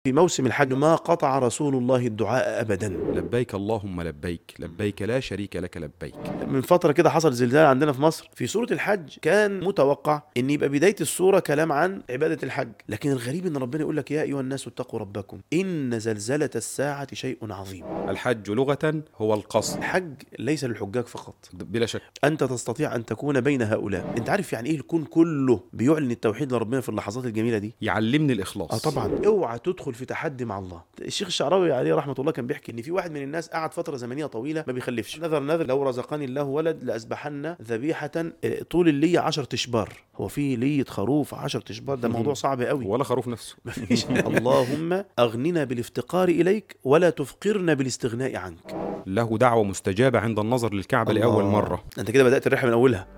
في موسم الحج ما قطع رسول الله الدعاء ابدا لبيك اللهم لبيك لبيك لا شريك لك لبيك من فتره كده حصل زلزال عندنا في مصر في سوره الحج كان متوقع ان يبقى بدايه السوره كلام عن عباده الحج لكن الغريب ان ربنا يقول لك يا ايها الناس اتقوا ربكم ان زلزله الساعه شيء عظيم الحج لغة هو القصد الحج ليس للحجاج فقط بلا شك انت تستطيع ان تكون بين هؤلاء انت عارف يعني ايه الكون كله بيعلن التوحيد لربنا في اللحظات الجميله دي يعلمني الإخلاص اه طبعا اوعى تدخل في تحدي مع الله الشيخ الشعراوي عليه رحمه الله كان بيحكي ان في واحد من الناس قعد فتره زمنيه طويله ما بيخلفش نذر نذر لو رزقني الله ولد لاذبحن ذبيحه آه، طول اللي 10 اشبار هو في لية خروف 10 اشبار ده موضوع صعب قوي ولا خروف نفسه مفيش اللهم اغننا بالافتقار اليك ولا تفقرنا بالاستغناء عنك له دعوة مستجابة عند النظر للكعبة لأول الله. مرة انت كده بدات الرحله من اولها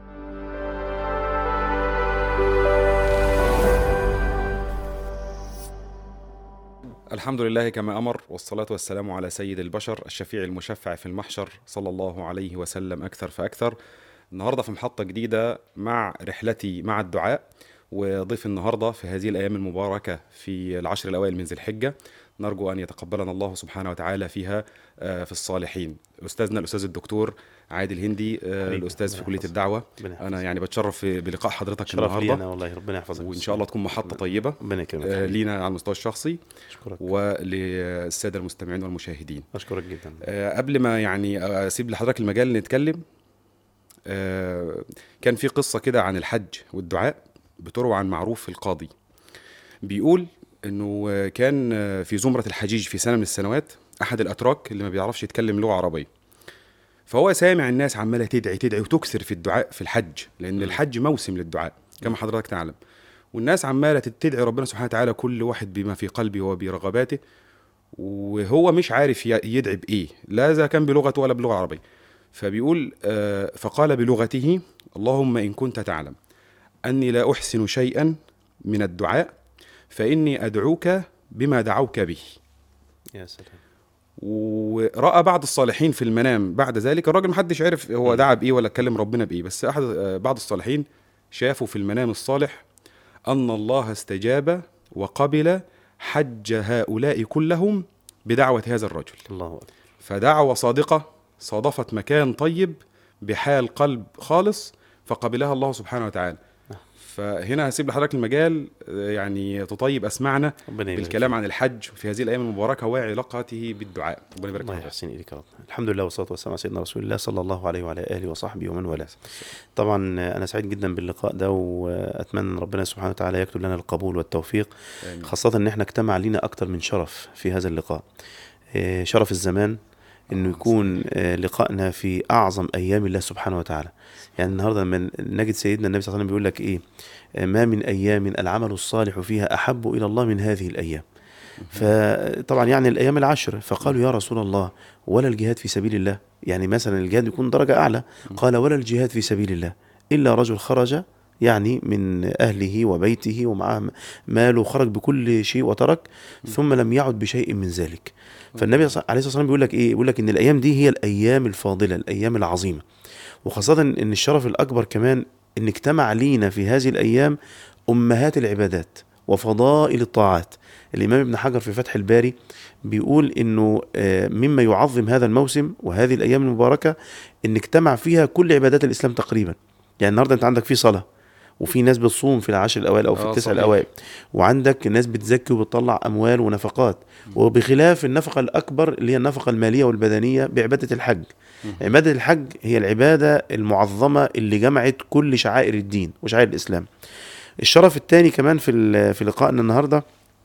الحمد لله كما أمر والصلاة والسلام على سيد البشر الشفيع المشفع في المحشر صلى الله عليه وسلم أكثر فأكثر النهاردة في محطة جديدة مع رحلتي مع الدعاء وضيف النهاردة في هذه الأيام المباركة في العشر الأوائل من ذي الحجة نرجو أن يتقبلنا الله سبحانه وتعالى فيها آه، في الصالحين أستاذنا الأستاذ الدكتور عادل هندي آه، حبيبي، الأستاذ في ربنا كلية يحفظك. الدعوة ربنا يحفظك. أنا يعني بتشرف بلقاء حضرتك شرف لي النهاردة انا والله ربنا يحفظك وإن شاء الله تكون محطة طيبة ربنا يكرمك آه، حبيبي. لينا على المستوى الشخصي اشكرك وللساده المستمعين والمشاهدين اشكرك جدا آه، قبل ما يعني اسيب لحضرتك المجال نتكلم آه، كان في قصه كده عن الحج والدعاء بتروى عن معروف القاضي بيقول انه آه، كان آه، في زمره الحجيج في سنه من السنوات احد الاتراك اللي ما بيعرفش يتكلم لغه عربيه فهو سامع الناس عماله تدعي تدعي وتكثر في الدعاء في الحج لان الحج موسم للدعاء كما حضرتك تعلم والناس عماله تدعي ربنا سبحانه وتعالى كل واحد بما في قلبه وبرغباته وهو مش عارف ي- يدعي بايه لا اذا كان بلغته ولا بلغه عربيه فبيقول آه، فقال بلغته اللهم ان كنت تعلم اني لا احسن شيئا من الدعاء فاني ادعوك بما دعوك به يا سلام وراى بعض الصالحين في المنام بعد ذلك الراجل محدش عرف هو دعا بايه ولا اتكلم ربنا بايه بس احد آه، بعض الصالحين شافوا في المنام الصالح ان الله استجاب وقبل حج هؤلاء كلهم بدعوه هذا الرجل الله اكبر فدعوة صادقة صادفت مكان طيب بحال قلب خالص فقبلها الله سبحانه وتعالى فهنا هسيب لحضرتك المجال آه، يعني تطيب اسمعنا ربنا يبارك بالكلام عن الحج في هذه الايام المباركه وعلاقته بالدعاء ربنا يبارك الله فيك يحسن اليك يا رب الحمد لله والصلاه والسلام على سيدنا رسول الله صلى الله عليه وعلى اله وصحبه ومن والاه طبعا انا سعيد جدا باللقاء ده واتمنى ان ربنا سبحانه وتعالى يكتب لنا القبول والتوفيق آمين. خاصه ان احنا اجتمع لنا اكتر من شرف في هذا اللقاء آه، شرف الزمان انه يكون آه، لقائنا في اعظم ايام الله سبحانه وتعالى يعني النهارده لما نجد سيدنا النبي صلى الله عليه وسلم بيقول لك ايه آه، ما من ايام العمل الصالح فيها احب الى الله من هذه الايام فطبعا يعني الايام العشر فقالوا يا رسول الله ولا الجهاد في سبيل الله يعني مثلا الجهاد يكون درجه اعلى قال ولا الجهاد في سبيل الله الا رجل خرج يعني من اهله وبيته ومعه ماله خرج بكل شيء وترك ثم لم يعد بشيء من ذلك فالنبي صلى- عليه الصلاه والسلام بيقول لك ايه بيقول لك ان الايام دي هي الايام الفاضله الايام العظيمه وخاصه ان الشرف الاكبر كمان ان اجتمع لينا في هذه الايام امهات العبادات وفضائل الطاعات الامام ابن حجر في فتح الباري بيقول انه آه، مما يعظم هذا الموسم وهذه الايام المباركه ان اجتمع فيها كل عبادات الاسلام تقريبا يعني النهارده انت عندك في صلاه وفي ناس بتصوم في العشر الاوائل او في آه، التسع صحيح. الاوائل وعندك ناس بتزكي وبتطلع اموال ونفقات وبخلاف النفقه الاكبر اللي هي النفقه الماليه والبدنيه بعباده الحج عباده الحج هي العباده المعظمه اللي جمعت كل شعائر الدين وشعائر الاسلام الشرف الثاني كمان في ال- في لقائنا النهارده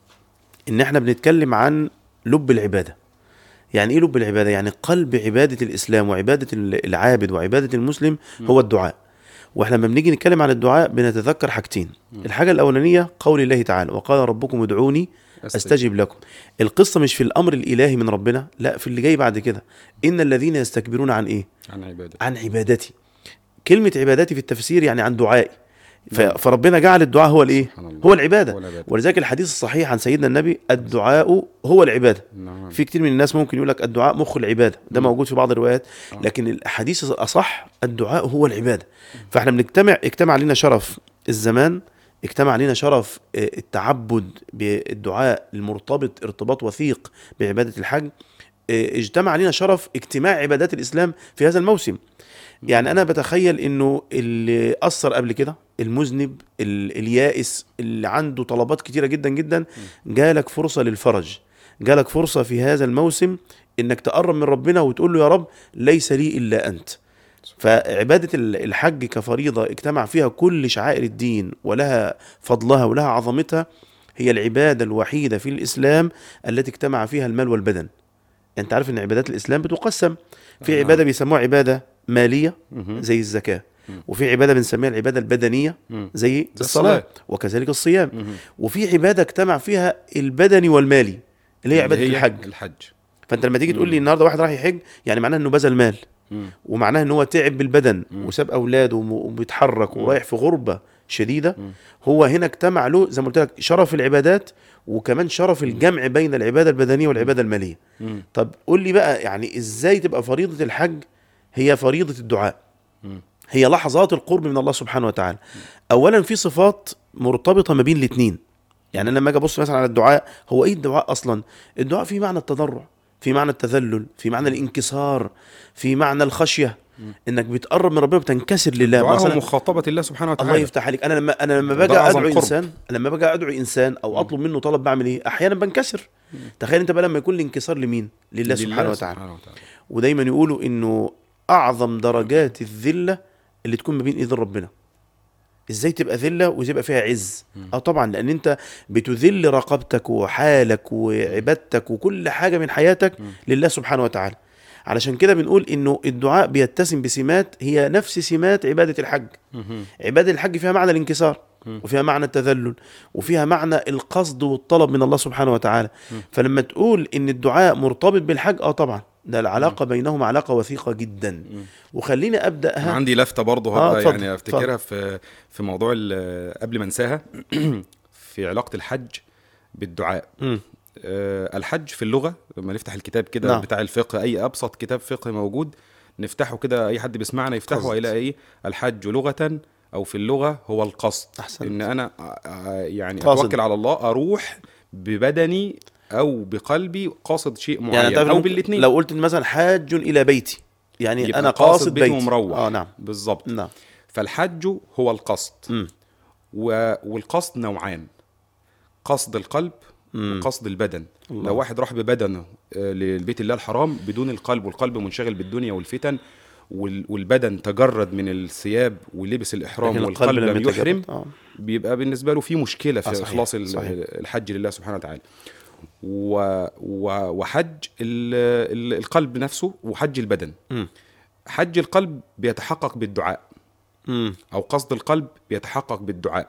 ان احنا بنتكلم عن لب العباده يعني ايه لب العباده يعني قلب عباده الاسلام وعباده ال- العابد وعباده المسلم هو الدعاء واحنا لما بنيجي نتكلم عن الدعاء بنتذكر حاجتين الحاجه الاولانيه قول الله تعالى وقال ربكم ادعوني استجب لكم القصه مش في الامر الالهي من ربنا لا في اللي جاي بعد كده ان الذين يستكبرون عن ايه عن عباده عن عبادتي كلمه عبادتي في التفسير يعني عن دعائي ف- فربنا جعل الدعاء هو الايه سبحان الله. هو العباده هو العبادة. ولذلك الحديث الصحيح عن سيدنا النبي الدعاء هو العباده نعم في كتير من الناس ممكن يقول لك الدعاء مخ العباده ده موجود في بعض الروايات لكن الحديث الاصح الدعاء هو العباده فاحنا بنجتمع اجتمع لنا شرف الزمان اجتمع علينا شرف آه، التعبد بالدعاء المرتبط ارتباط وثيق بعبادة الحج آه، اجتمع علينا شرف اجتماع عبادات الإسلام في هذا الموسم يعني أنا بتخيل إنه اللي أثر قبل كده المذنب ال- اليائس اللي عنده طلبات كتيرة جدا جدا جالك فرصة للفرج جالك فرصة في هذا الموسم إنك تقرب من ربنا وتقول له يا رب ليس لي إلا أنت فعبادة ال- الحج كفريضة اجتمع فيها كل شعائر الدين ولها فضلها ولها عظمتها هي العبادة الوحيدة في الإسلام التي اجتمع فيها المال والبدن انت عارف ان عبادات الاسلام بتقسم في نعم. عباده بيسموها عباده ماليه مهم. زي الزكاه مم. وفي عباده بنسميها العباده البدنيه مم. زي الصلاة. الصلاه وكذلك الصيام مهم. وفي عباده اجتمع فيها البدني والمالي اللي هي عباده اللي الحج الحج فانت لما تيجي تقول لي النهارده واحد راح يحج يعني معناه انه بذل مال مم. ومعناه ان هو تعب بالبدن مم. وساب اولاده وم- وبيتحرك ورايح في غربه شديده مم. هو هنا اجتمع له زي ما قلت لك شرف العبادات وكمان شرف الجمع بين العباده البدنيه والعباده الماليه مم. طب قول لي بقى يعني ازاي تبقى فريضه الحج هي فريضه الدعاء مم. هي لحظات القرب من الله سبحانه وتعالى اولا في صفات مرتبطه ما بين الاثنين يعني أنا لما اجي ابص مثلا على الدعاء هو ايه الدعاء اصلا الدعاء في معنى التضرع في معنى التذلل في معنى الانكسار في معنى الخشيه انك بتقرب من ربنا بتنكسر لله دعاء مثلا مخاطبة الله سبحانه الله وتعالى يفتح عليك انا لما انا لما باجي ده أعظم ادعو قرب. انسان لما باجي ادعو انسان او اطلب منه طلب بعمل ايه احيانا بنكسر تخيل انت بقى لما يكون الانكسار لمين لله سبحانه وتعالى سبحانه وتعالى ودايما يقولوا انه اعظم درجات الذله اللي تكون ما بين ايدين ربنا ازاي تبقى ذله وتبقى فيها عز اه طبعا لان انت بتذل رقبتك وحالك وعبادتك وكل حاجه من حياتك لله سبحانه وتعالى علشان كده بنقول انه الدعاء بيتسم بسمات هي نفس سمات عباده الحج مهم. عباده الحج فيها معنى الانكسار وفيها معنى التذلل وفيها معنى القصد والطلب من الله سبحانه وتعالى فلما تقول ان الدعاء مرتبط بالحج اه طبعا ده العلاقه بينهما علاقه وثيقه جدا وخليني أنا ابداها عندي لفتة برضه آه، هبقى اتفضل، يعني افتكرها في في موضوع ال- قبل ما انساها في علاقة الحج بالدعاء مم. آه، الحج في اللغة لما نفتح الكتاب كده نعم. بتاع الفقه أي أبسط كتاب فقه موجود نفتحه كده أي حد بيسمعنا يفتحه قصد. هيلاقي إيه الحج لغة أو في اللغة هو القصد أحسنت. إن أنا آه، آه، يعني قاصد. أتوكل على الله أروح ببدني أو بقلبي قاصد شيء معين يعني تعرف أو ممكن بالاثنين لو قلت مثلا حاج الى بيتي يعني يبقى انا قاصد قاصد بيته بيتي ومروح. اه نعم بالظبط نعم فالحج هو القصد مم. و... والقصد نوعان قصد القلب مم. وقصد البدن الله. لو واحد راح ببدنه آه، للبيت الله الحرام بدون القلب والقلب منشغل بالدنيا والفتن وال... والبدن تجرد من الثياب ولبس الإحرام لكن والقلب لم يتجرد. يحرم آه. بيبقى بالنسبة له في مشكلة في آه، صحيح، إخلاص ال- صحيح. الحج لله سبحانه وتعالى و... و... وحج ال... ال- القلب نفسه وحج البدن مم. حج القلب بيتحقق بالدعاء مم. او قصد القلب بيتحقق بالدعاء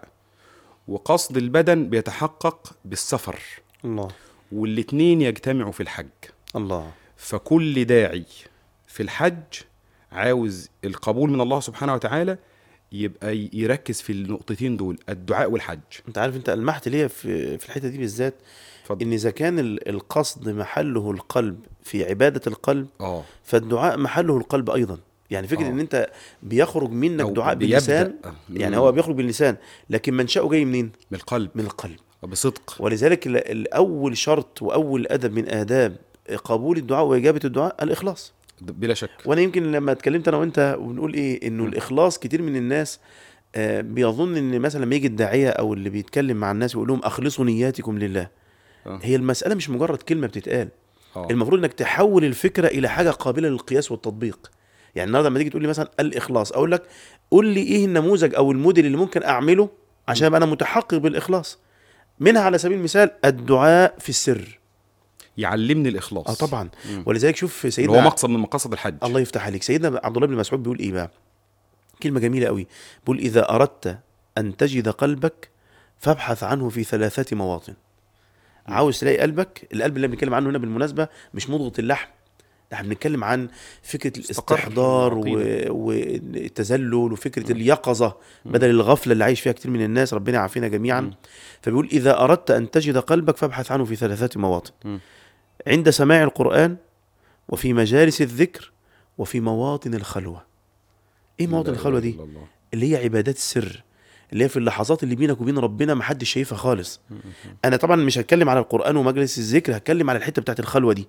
وقصد البدن بيتحقق بالسفر الله والاتنين يجتمعوا في الحج الله فكل داعي في الحج عاوز القبول من الله سبحانه وتعالى يبقى ي- يركز في النقطتين دول الدعاء والحج انت عارف انت المحت ليا في في الحته دي بالذات اتفضل ان اذا كان ال- القصد محله القلب في عباده القلب اه فالدعاء محله القلب ايضا يعني فكره آه. ان انت بيخرج منك أو دعاء بيبدأ. باللسان آه. يعني مم. هو بيخرج باللسان لكن منشأه جاي منين من القلب من القلب بصدق ولذلك ال- الاول شرط واول ادب من اداب قبول الدعاء واجابه الدعاء الاخلاص بلا شك وانا يمكن لما اتكلمت انا وانت وبنقول ايه انه الاخلاص كتير من الناس آه، بيظن ان مثلا لما يجي الداعيه او اللي بيتكلم مع الناس ويقول لهم اخلصوا نياتكم لله آه. هي المساله مش مجرد كلمه بتتقال اه المفروض انك تحول الفكره الى حاجه قابله للقياس والتطبيق يعني النهارده لما تيجي تقول لي مثلا الاخلاص اقول لك قول لي ايه النموذج او الموديل اللي ممكن اعمله عشان ابقى انا متحقق بالاخلاص منها على سبيل المثال الدعاء في السر يعلمني الاخلاص اه طبعا مم. ولذلك شوف اللي سيدنا هو مقصد من مقاصد الحج الله يفتح عليك سيدنا عبد الله بن مسعود بيقول ايه بقى كلمه جميله قوي بيقول اذا اردت ان تجد قلبك فابحث عنه في ثلاثه مواطن عاوز تلاقي قلبك القلب اللي بنتكلم عنه هنا بالمناسبه مش مضغه اللحم ده احنا بنتكلم عن فكره استقر الاستحضار و- العقيدة. والتذلل وفكره اليقظه بدل الغفله اللي عايش فيها كتير من الناس ربنا يعافينا جميعا فبيقول اذا اردت ان تجد قلبك فابحث عنه في ثلاثه مواطن مم. عند سماع القران وفي مجالس الذكر وفي مواطن الخلوه ايه مواطن لا الخلوه إله دي إلا الله. اللي هي عبادات السر اللي هي في اللحظات اللي بينك وبين ربنا ما حدش شايفها خالص انا طبعا مش هتكلم على القران ومجلس الذكر هتكلم على الحته بتاعت الخلوه دي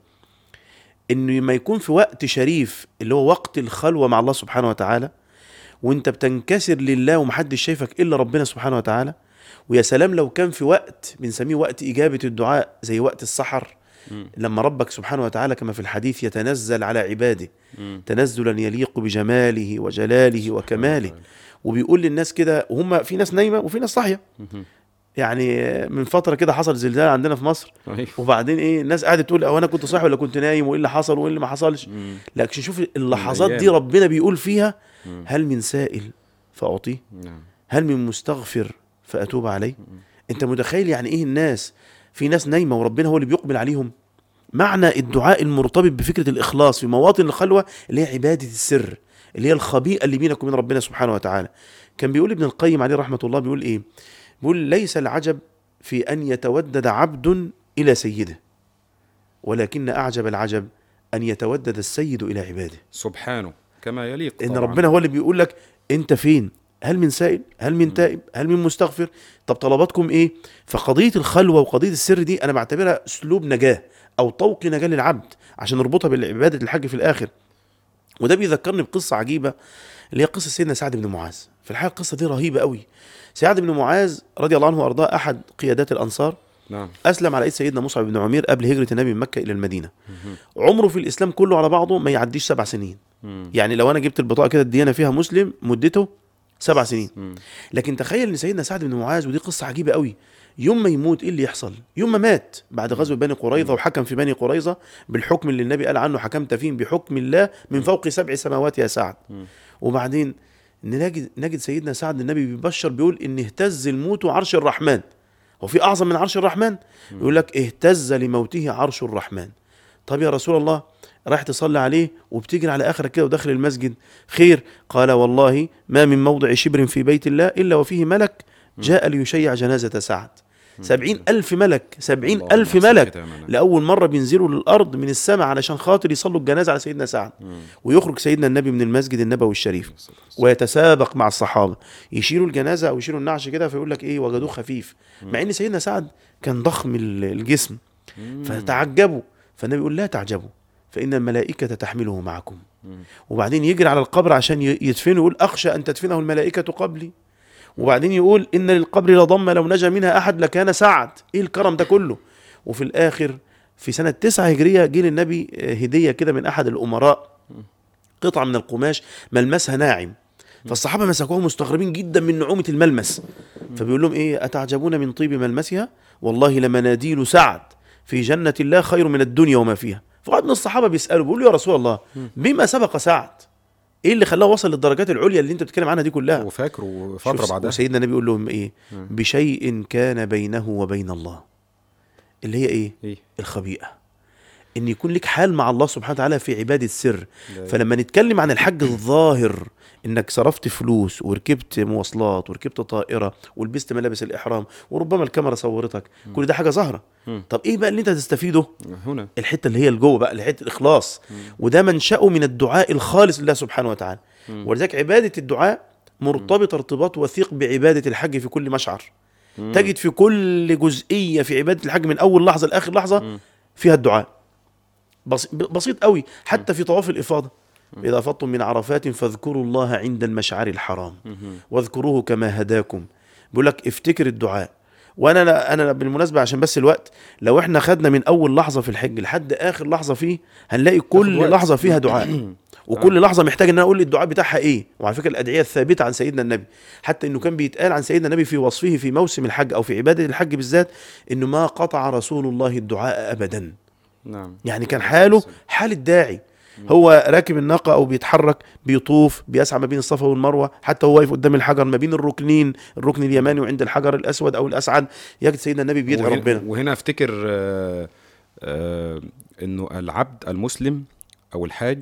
انه ما يكون في وقت شريف اللي هو وقت الخلوه مع الله سبحانه وتعالى وانت بتنكسر لله ومحدش شايفك الا ربنا سبحانه وتعالى ويا سلام لو كان في وقت بنسميه وقت اجابه الدعاء زي وقت السحر لما ربك سبحانه وتعالى كما في الحديث يتنزل على عباده تنزلا يليق بجماله وجلاله وكماله وبيقول للناس كده وهم في ناس نايمه وفي ناس صاحيه يعني من فتره كده حصل زلزال عندنا في مصر أيوة. وبعدين ايه الناس قاعده تقول هو انا كنت صاحي ولا كنت نايم وايه اللي حصل وايه اللي ما حصلش لكن شوف اللحظات دي الأيام. ربنا بيقول فيها هل من سائل فاعطيه نعم هل من مستغفر فاتوب عليه انت متخيل يعني ايه الناس في ناس نايمه وربنا هو اللي بيقبل عليهم معنى الدعاء المرتبط بفكره الاخلاص في مواطن الخلوه اللي هي عباده السر اللي هي الخبيئه اللي بينك وبين ربنا سبحانه وتعالى كان بيقول ابن القيم عليه رحمه الله بيقول ايه بيقول ليس العجب في ان يتودد عبد الى سيده ولكن اعجب العجب ان يتودد السيد الى عباده سبحانه كما يليق ان طبعاً. ربنا هو اللي بيقول لك انت فين هل من سائل هل من تائب هل من مستغفر طب طلباتكم ايه فقضيه الخلوه وقضيه السر دي انا بعتبرها اسلوب نجاه او طوق نجاه للعبد عشان نربطها بالعباده الحج في الاخر وده بيذكرني بقصه عجيبه اللي هي قصه سيدنا سعد بن معاذ في الحقيقه القصه دي رهيبه قوي سعد بن معاذ رضي الله عنه وارضاه احد قيادات الانصار نعم اسلم على ايد سيدنا مصعب بن عمير قبل هجره النبي من مكه الى المدينه عمره في الاسلام كله على بعضه ما يعديش سبع سنين يعني لو انا جبت البطاقه كده الديانه فيها مسلم مدته سبع سنين لكن تخيل ان سيدنا سعد بن معاذ ودي قصه عجيبه قوي يوم ما يموت ايه اللي يحصل يوم ما مات بعد غزو بني قريظه وحكم في بني قريظه بالحكم اللي النبي قال عنه حكمت فيهم بحكم الله من فوق سبع سماوات يا سعد وبعدين نجد نجد سيدنا سعد النبي بيبشر بيقول ان اهتز الموت عرش الرحمن هو في اعظم من عرش الرحمن يقول لك اهتز لموته عرش الرحمن طب يا رسول الله رايح تصلي عليه وبتجري على اخرك كده وداخل المسجد خير قال والله ما من موضع شبر في بيت الله الا وفيه ملك جاء ليشيع جنازه سعد سبعين ألف ملك سبعين اللهم ألف أحسن ملك ختامنا. لأول مرة بينزلوا للأرض من السماء علشان خاطر يصلوا الجنازة على سيدنا سعد ويخرج سيدنا النبي من المسجد النبوي الشريف ويتسابق مع الصحابة يشيلوا الجنازة أو يشيلوا النعش كده فيقول لك إيه وجدوه خفيف مع إن سيدنا سعد كان ضخم ال- الجسم فتعجبوا فالنبي يقول لا تعجبوا فإن الملائكة تحمله معكم وبعدين يجري على القبر عشان ي- يدفنه يقول أخشى أن تدفنه الملائكة قبلي وبعدين يقول إن للقبر لضم لو نجا منها أحد لكان سعد إيه الكرم ده كله وفي الآخر في سنة تسعة هجرية جه للنبي آه، هدية كده من أحد الأمراء قطعة من القماش ملمسها ناعم فالصحابة مسكوها مستغربين جدا من نعومة الملمس فبيقول لهم إيه أتعجبون من طيب ملمسها والله لمناديل سعد في جنة الله خير من الدنيا وما فيها فواحد من الصحابة بيسأله بيقول له يا رسول الله بما سبق سعد ايه اللي خلاه وصل للدرجات العليا اللي انت بتتكلم عنها دي كلها وفاكره فتره شوف بعدها وسيدنا النبي يقول لهم ايه بشيء كان بينه وبين الله اللي هي ايه ايه الخبيئه ان يكون لك حال مع الله سبحانه وتعالى في عباده السر فلما نتكلم عن الحج الظاهر انك صرفت فلوس وركبت مواصلات وركبت طائره ولبست ملابس الاحرام وربما الكاميرا صورتك كل ده حاجه ظاهره طب ايه بقى اللي انت هتستفيده هنا الحته اللي هي الجوه بقى الحته الاخلاص وده منشأه من الدعاء الخالص لله سبحانه وتعالى ولذلك عباده الدعاء مرتبطه ارتباط وثيق بعباده الحج في كل مشعر تجد في كل جزئيه في عباده الحج من اول لحظه لاخر لحظه فيها الدعاء بس- بسيط قوي حتى في طواف الافاضه اذا افضتم من عرفات فاذكروا الله عند المشعر الحرام واذكروه كما هداكم بيقول لك افتكر الدعاء وانا انا بالمناسبه عشان بس الوقت لو احنا خدنا من اول لحظه في الحج لحد اخر لحظه فيه هنلاقي كل وقت. لحظه فيها دعاء وكل لحظه محتاج ان انا اقول الدعاء بتاعها ايه وعلى فكره الادعيه الثابته عن سيدنا النبي حتى انه كان بيتقال عن سيدنا النبي في وصفه في موسم الحج او في عباده الحج بالذات انه ما قطع رسول الله الدعاء ابدا نعم يعني كان حاله حال الداعي هو راكب الناقة أو بيتحرك بيطوف بيسعى ما بين الصفا والمروة حتى هو واقف قدام الحجر ما بين الركنين الركن اليماني وعند الحجر الأسود أو الأسعد يجد سيدنا النبي بيدعي وهنا- ربنا وهنا افتكر آه، آه، انه العبد المسلم او الحاج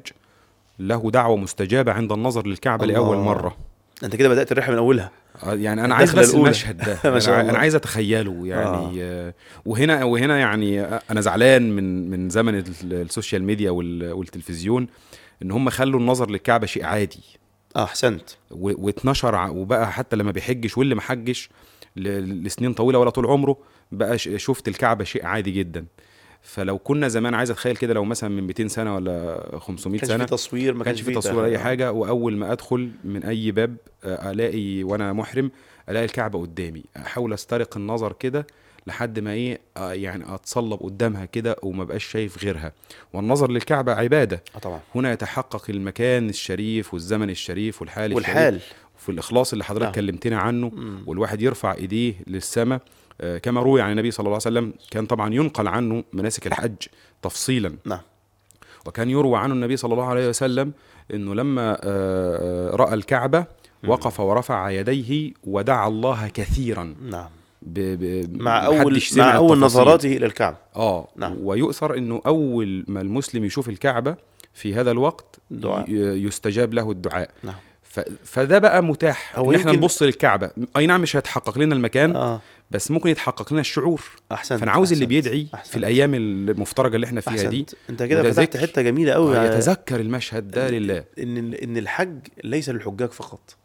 له دعوه مستجابه عند النظر للكعبه الله. لاول مره أنت كده بدأت الرحلة من أولها آه، يعني انا عايز الدخلة بس الأولى. المشهد ده ما انا, شاء ع- الله. أنا عايز اتخيله يعني آه. وهنا وهنا يعني آه، انا زعلان من من زمن ال- السوشيال ميديا وال- والتلفزيون ان هم خلوا النظر للكعبه شيء عادي اه احسنت و- واتنشر ع- وبقى حتى لما بيحجش واللي ما حجش ل- لسنين طويله ولا طول عمره بقى ش- شفت الكعبه شيء عادي جدا فلو كنا زمان عايز اتخيل كده لو مثلا من 200 سنه ولا 500 ما كانش سنه في تصوير ما ما كانش في تصوير اي حاجه واول ما ادخل من اي باب آه، الاقي وانا محرم الاقي الكعبه قدامي احاول استرق النظر كده لحد ما ايه آه، يعني اتصلب قدامها كده وما بقاش شايف غيرها والنظر للكعبه عباده اه طبعا هنا يتحقق المكان الشريف والزمن الشريف والحال الشريف والحال وفي الاخلاص اللي حضرتك نعم. كلمتنا عنه مم. والواحد يرفع ايديه للسماء آه، كما روي عن النبي صلى الله عليه وسلم كان طبعا ينقل عنه مناسك الحج تفصيلا نعم وكان يروى عنه النبي صلى الله عليه وسلم انه لما آه، آه، راى الكعبه وقف ورفع يديه ودعا الله كثيرا نعم ب ب مع اول محدش سمع مع اول التفاصيل. نظراته الى الكعبه اه نعم. ويؤثر انه اول ما المسلم يشوف الكعبه في هذا الوقت دعاء. ي- يستجاب له الدعاء نعم ف... فده بقى متاح هو ان احنا يمكن- نبص للكعبه اي نعم مش هيتحقق لنا المكان اه بس ممكن يتحقق لنا الشعور احسنت فانا عاوز اللي أحسنت. بيدعي أحسنت. في الايام المفترجه اللي احنا فيها دي احسنت انت كده وده فتحت ذكر. حته جميله قوي آه، يتذكر المشهد ده لله ان ان الحج ليس للحجاج فقط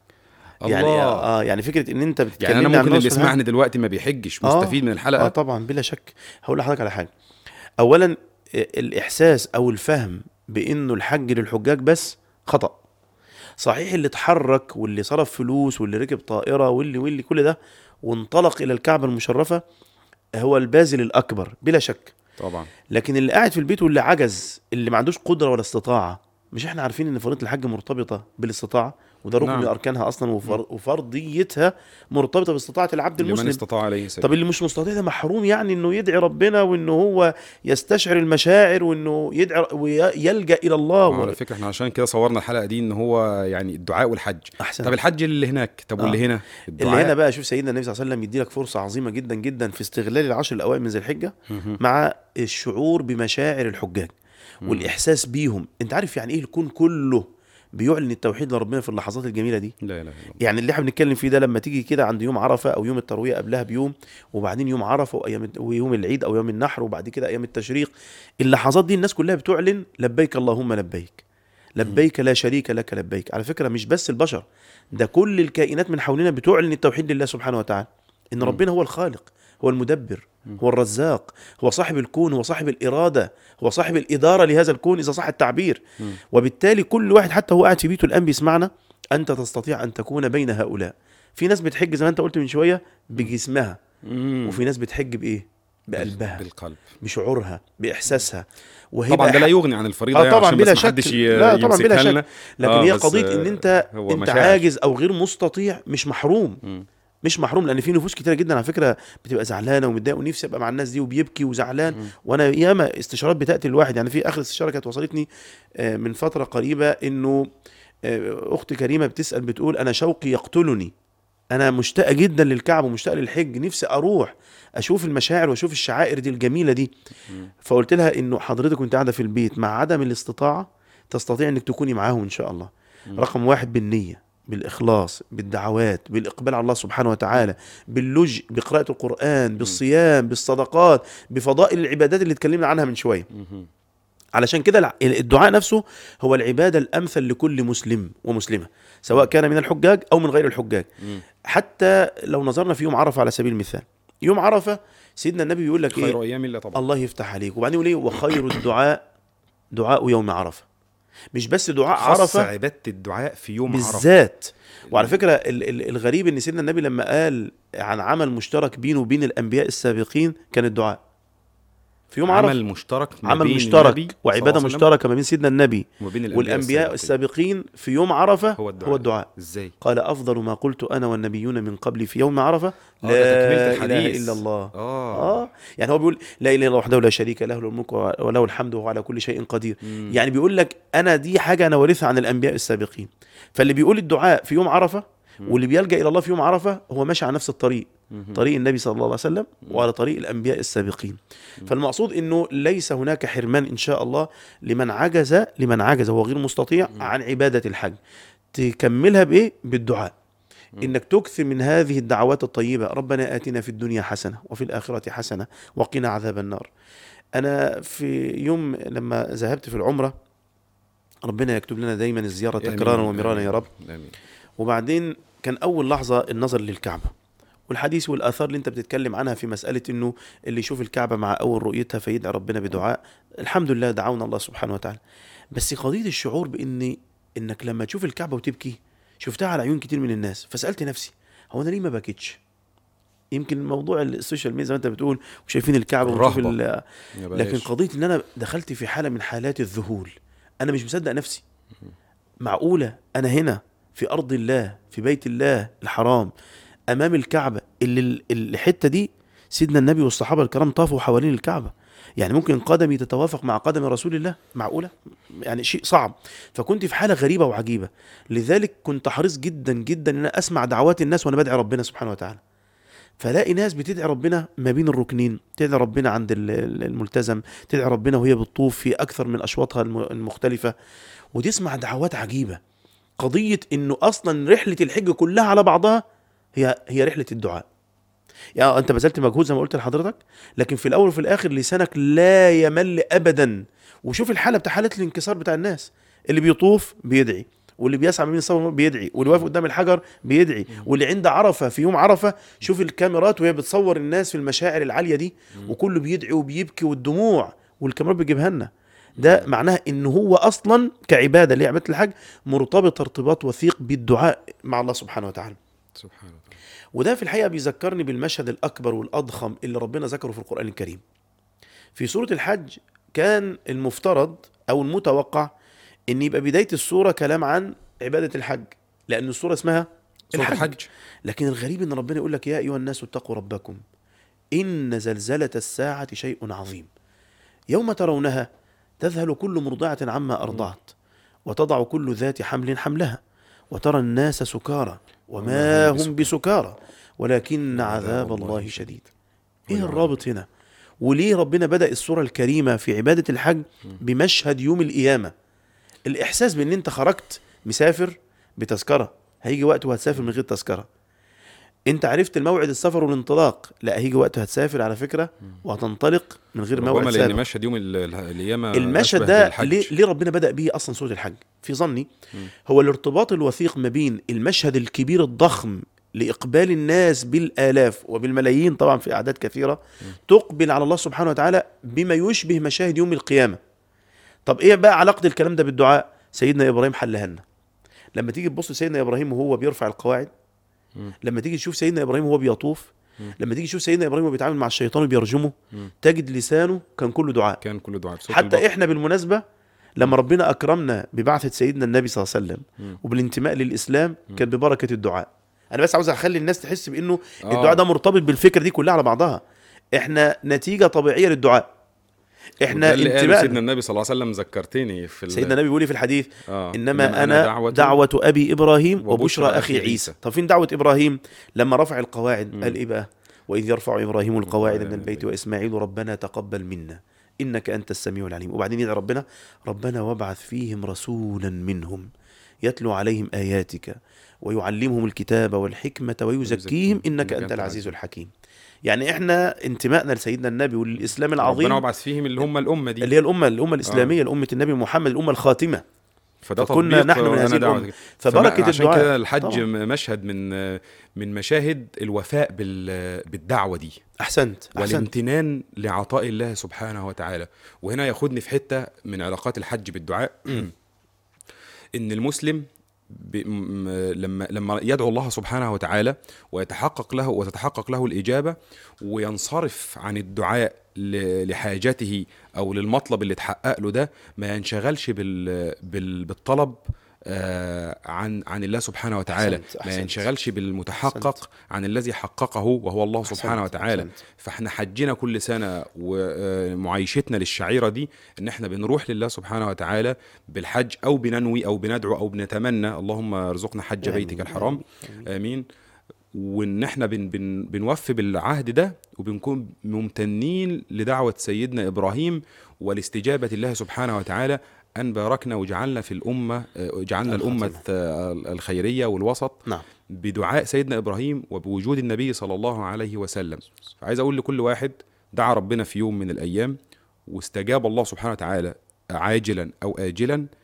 الله يعني اه يعني فكره ان انت يعني بتتكلمني انا عن ممكن اللي نصف الحج- يسمعني دلوقتي ما بيحجش آه. مستفيد من اه الحلقه طبعا بلا شك هقول لحضرتك على حاجه اولا آه، الاحساس او الفهم بانه الحج للحجاج بس خطا صحيح اللي اتحرك واللي صرف فلوس واللي ركب طائره واللي واللي كل ده وانطلق الى الكعبه المشرفه هو البازل الاكبر بلا شك طبعا لكن اللي قاعد في البيت واللي عجز اللي ما عندوش قدره ولا استطاعه مش احنا عارفين ان فريضه الحج مرتبطه بالاستطاعه وده ركن نعم. من اركانها اصلا وفر وفرضيتها مرتبطه باستطاعه العبد لمن المسلم استطاع عليه سبيل طب اللي مش مستطيع ده محروم يعني انه يدعي ربنا وانه هو يستشعر المشاعر وانه يدعي ويلجا الى الله على فكره احنا عشان كده صورنا الحلقه دي ان هو يعني الدعاء والحج احسن طب الحج اللي هناك طب آه. واللي هنا اللي هنا بقى شوف سيدنا النبي صلى الله عليه وسلم يدي لك فرصه عظيمه جدا جدا في استغلال العشر الاوائل من ذي الحجه مهم. مع الشعور بمشاعر الحجاج والاحساس بيهم انت عارف يعني ايه الكون كله بيعلن التوحيد لربنا في اللحظات الجميله دي لا لا لا يعني اللي احنا بنتكلم فيه ده لما تيجي كده عند يوم عرفه او يوم الترويه قبلها بيوم وبعدين يوم عرفه وايام ويوم العيد او يوم النحر وبعد كده ايام التشريق اللحظات دي الناس كلها بتعلن لبيك اللهم لبيك لبيك لا شريك لك لبيك على فكره مش بس البشر ده كل الكائنات من حولنا بتعلن التوحيد لله سبحانه وتعالى ان ربنا هو الخالق هو المدبر هو الرزاق هو صاحب الكون هو صاحب الإرادة هو صاحب الإدارة لهذا الكون إذا صح التعبير وبالتالي كل واحد حتى هو قاعد في بيته الآن بيسمعنا أنت تستطيع أن تكون بين هؤلاء في ناس بتحج زي ما أنت قلت من شوية بجسمها مم. وفي ناس بتحج بإيه بقلبها بالقلب بشعورها بإحساسها وهي طبعا ده لا بقى- يغني عن الفريضه اه يعني طبعا عشان بلا بس محدش شك ي- لا طبعا بلا يمسكها شك لنا. لكن آه، هي بس، قضيه آه، ان انت هو انت مشاعر. عاجز او غير مستطيع مش محروم مم. مش محروم لان في نفوس كتيره جدا على فكره بتبقى زعلانه ومتضايقه ونفسي ابقى مع الناس دي وبيبكي وزعلان وانا ياما استشارات بتاتي الواحد يعني في اخر استشاره كانت وصلتني آه، من فتره قريبه انه آه، اختي كريمه بتسال بتقول انا شوقي يقتلني انا مشتاقه جدا للكعبه ومشتاقه للحج نفسي اروح اشوف المشاعر واشوف الشعائر دي الجميله دي فقلت لها انه حضرتك وانت قاعده في البيت مع عدم الاستطاعه تستطيع انك تكوني معاهم ان شاء الله رقم واحد بالنيه بالاخلاص بالدعوات بالاقبال على الله سبحانه وتعالى باللجء بقراءه القران بالصيام بالصدقات بفضائل العبادات اللي اتكلمنا عنها من شويه مهم. علشان كده الع- الدعاء نفسه هو العبادة الأمثل لكل مسلم ومسلمة سواء كان من الحجاج أو من غير الحجاج مم. حتى لو نظرنا في يوم عرفة على سبيل المثال يوم عرفة سيدنا النبي بيقول لك خير إيه ايام الله طبعا الله يفتح عليك وبعدين يقول إيه وخير الدعاء دعاء يوم عرفة مش بس دعاء خص عرفة عباده الدعاء في يوم عرفه بالذات وعلى فكرة ال- ال- الغريب ان سيدنا النبي لما قال عن عمل مشترك بينه وبين الانبياء السابقين كان الدعاء في يوم عرفة عمل مشترك ما عمل بين مشترك النبي صلى الله وعباده عليه وسلم مشتركه ما بين سيدنا النبي وما بين الانبياء والانبياء السابقين. السابقين في يوم عرفه هو الدعاء هو الدعاء ازاي قال افضل ما قلت انا والنبيون من قبلي في يوم عرفه آه، لا ده تكملة اله الحديث. الا الله اه اه يعني هو بيقول لا اله الا الله وحده لا شريك له له الملك وله الحمد وهو على كل شيء قدير مم. يعني بيقول لك انا دي حاجه انا وارثها عن الانبياء السابقين فاللي بيقول الدعاء في يوم عرفه واللي بيلجا الى الله في يوم عرفه هو ماشي على نفس الطريق مهم. طريق النبي صلى الله عليه وسلم وعلى طريق الانبياء السابقين فالمقصود انه ليس هناك حرمان ان شاء الله لمن عجز لمن عجز وهو غير مستطيع عن عباده الحج تكملها بايه بالدعاء انك تكثر من هذه الدعوات الطيبه ربنا اتنا في الدنيا حسنه وفي الاخره حسنه وقنا عذاب النار انا في يوم لما ذهبت في العمره ربنا يكتب لنا دايما الزياره آمين. تكرارا ومرارا يا رب آمين. وبعدين كان اول لحظه النظر للكعبه والحديث والاثار اللي انت بتتكلم عنها في مساله انه اللي يشوف الكعبه مع اول رؤيتها فيدعي ربنا بدعاء الحمد لله دعونا الله سبحانه وتعالى بس قضيه الشعور بان انك لما تشوف الكعبه وتبكي شفتها على عيون كتير من الناس فسالت نفسي هو انا ليه ما بكيتش يمكن موضوع السوشيال ميديا زي ما انت بتقول وشايفين الكعبه ونشوف الرهبة. ال- يا لكن بلاش. قضيه ان انا دخلت في حاله من حالات الذهول انا مش مصدق نفسي معقوله انا هنا في ارض الله في بيت الله الحرام امام الكعبه اللي ال- الحته دي سيدنا النبي والصحابه الكرام طافوا حوالين الكعبه يعني ممكن قدمي تتوافق مع قدم رسول الله معقوله يعني شيء صعب فكنت في حاله غريبه وعجيبه لذلك كنت حريص جدا جدا ان أنا اسمع دعوات الناس وانا بدعي ربنا سبحانه وتعالى فلاقي ناس بتدعي ربنا ما بين الركنين تدعي ربنا عند ال- ال- الملتزم تدعي ربنا وهي بتطوف في اكثر من اشواطها الم- المختلفه وتسمع دعوات عجيبه قضيه انه اصلا رحله الحج كلها على بعضها هي هي رحله الدعاء يعني انت بذلت مجهود زي ما قلت لحضرتك لكن في الاول وفي الاخر لسانك لا يمل ابدا وشوف الحاله بتاع حاله الانكسار بتاع الناس اللي بيطوف بيدعي واللي بيسعى من الصبر بيدعي واللي واقف قدام الحجر بيدعي واللي عند عرفه في يوم عرفه شوف الكاميرات وهي بتصور الناس في المشاعر العاليه دي وكله بيدعي وبيبكي والدموع والكاميرات بتجيبها لنا ده معناها ان هو اصلا كعباده اللي هي عباده الحج مرتبط ارتباط وثيق بالدعاء مع الله سبحانه وتعالى سبحان الله وده في الحقيقه بيذكرني بالمشهد الاكبر والاضخم اللي ربنا ذكره في القران الكريم في سوره الحج كان المفترض او المتوقع ان يبقى بدايه السوره كلام عن عباده الحج لان السوره اسمها سورة الحج لكن الغريب ان ربنا يقول لك يا ايها الناس اتقوا ربكم ان زلزله الساعه شيء عظيم يوم ترونها تذهل كل مرضعه عما ارضعت وتضع كل ذات حمل حملها وترى الناس سكارى وما هم بسكارى ولكن عذاب الله شديد ايه الرابط هنا وليه ربنا بدا السوره الكريمه في عباده الحج بمشهد يوم القيامه الاحساس بان انت خرجت مسافر بتذكره هيجي وقت وهتسافر من غير تذكره انت عرفت الموعد السفر والانطلاق لا هيجي وقت هتسافر على فكره وهتنطلق من غير موعد ربما لان سابق مشهد يوم ال- ال- القيامه المشهد أشبه ده بالحج. ليه, ليه ربنا بدأ به أصلا سورة الحج في ظني هو الارتباط الوثيق ما بين المشهد الكبير الضخم لإقبال الناس بالآلاف وبالملايين طبعا في أعداد كثيرة تقبل على الله سبحانه وتعالى بما يشبه مشاهد يوم القيامة طب إيه بقى علاقة الكلام ده بالدعاء سيدنا إبراهيم حلها لنا لما تيجي تبص سيدنا إبراهيم وهو بيرفع القواعد لما تيجي تشوف سيدنا إبراهيم وهو بيطوف لما تيجي تشوف سيدنا إبراهيم وهو بيتعامل مع الشيطان وبيرجمه تجد لسانه كان كله دعاء كان كله دعاء بصوت حتى البقرة. احنا بالمناسبه لما ربنا اكرمنا ببعثه سيدنا النبي صلى الله عليه وسلم وبالانتماء للاسلام كان ببركه الدعاء انا بس عاوز اخلي الناس تحس بانه آه. الدعاء ده مرتبط بالفكره دي كلها على بعضها احنا نتيجه طبيعيه للدعاء احنا وده اللي قاله انتماء سيدنا النبي صلى الله عليه وسلم ذكرتني في ال- سيدنا النبي بيقول إيه في الحديث آه. انما انا دعوه, دعوة ابي ابراهيم وبشرى اخي عيسى طب فين دعوه ابراهيم لما رفع القواعد قال ايه بقى واذ يرفع ابراهيم القواعد من البيت واسماعيل ربنا تقبل منا انك انت السميع العليم وبعدين يدعي ربنا ربنا وابعث فيهم رسولا منهم يتلو عليهم اياتك ويعلمهم الكتاب والحكمه ويزكيهم انك انت العزيز الحكيم يعني احنا انتمائنا لسيدنا النبي وللاسلام العظيم ربنا وبعث فيهم اللي هم الامه دي اللي هي الامه الامه الاسلاميه الامه النبي محمد الامه الخاتمه فده فكنا تطبيق نحن من وأنا هذه دعوة الأمة. كده. فبركة فما- عشان الدعاء كده الحج طبعاً. م- مشهد من من مشاهد الوفاء بال- بالدعوه دي احسنت احسنت والامتنان لعطاء الله سبحانه وتعالى وهنا ياخدني في حته من علاقات الحج بالدعاء ان المسلم ب... م... لما لما يدعو الله سبحانه وتعالى ويتحقق له وتتحقق له الاجابه وينصرف عن الدعاء ل... لحاجته او للمطلب اللي اتحقق له ده ما ينشغلش بال... بال... بالطلب آه عن عن الله سبحانه وتعالى أحسنت، ما أحسنت. ينشغلش بالمتحقق عن الذي حققه وهو الله سبحانه أحسنت، وتعالى أحسنت. فاحنا حجنا كل سنه ومعايشتنا للشعيره دي ان احنا بنروح لله سبحانه وتعالى بالحج او بننوي او بندعو او بنتمنى اللهم ارزقنا حج آمين، بيتك الحرام امين وان احنا بن بن بنوفي بالعهد ده وبنكون ممتنين لدعوه سيدنا ابراهيم ولاستجابه الله سبحانه وتعالى ان باركنا وجعلنا في الامه جعلنا الامه الخاتمة. الخيريه والوسط نعم بدعاء سيدنا ابراهيم وبوجود النبي صلى الله عليه وسلم فعايز اقول لكل واحد دعا ربنا في يوم من الايام واستجاب الله سبحانه وتعالى عاجلا او اجلا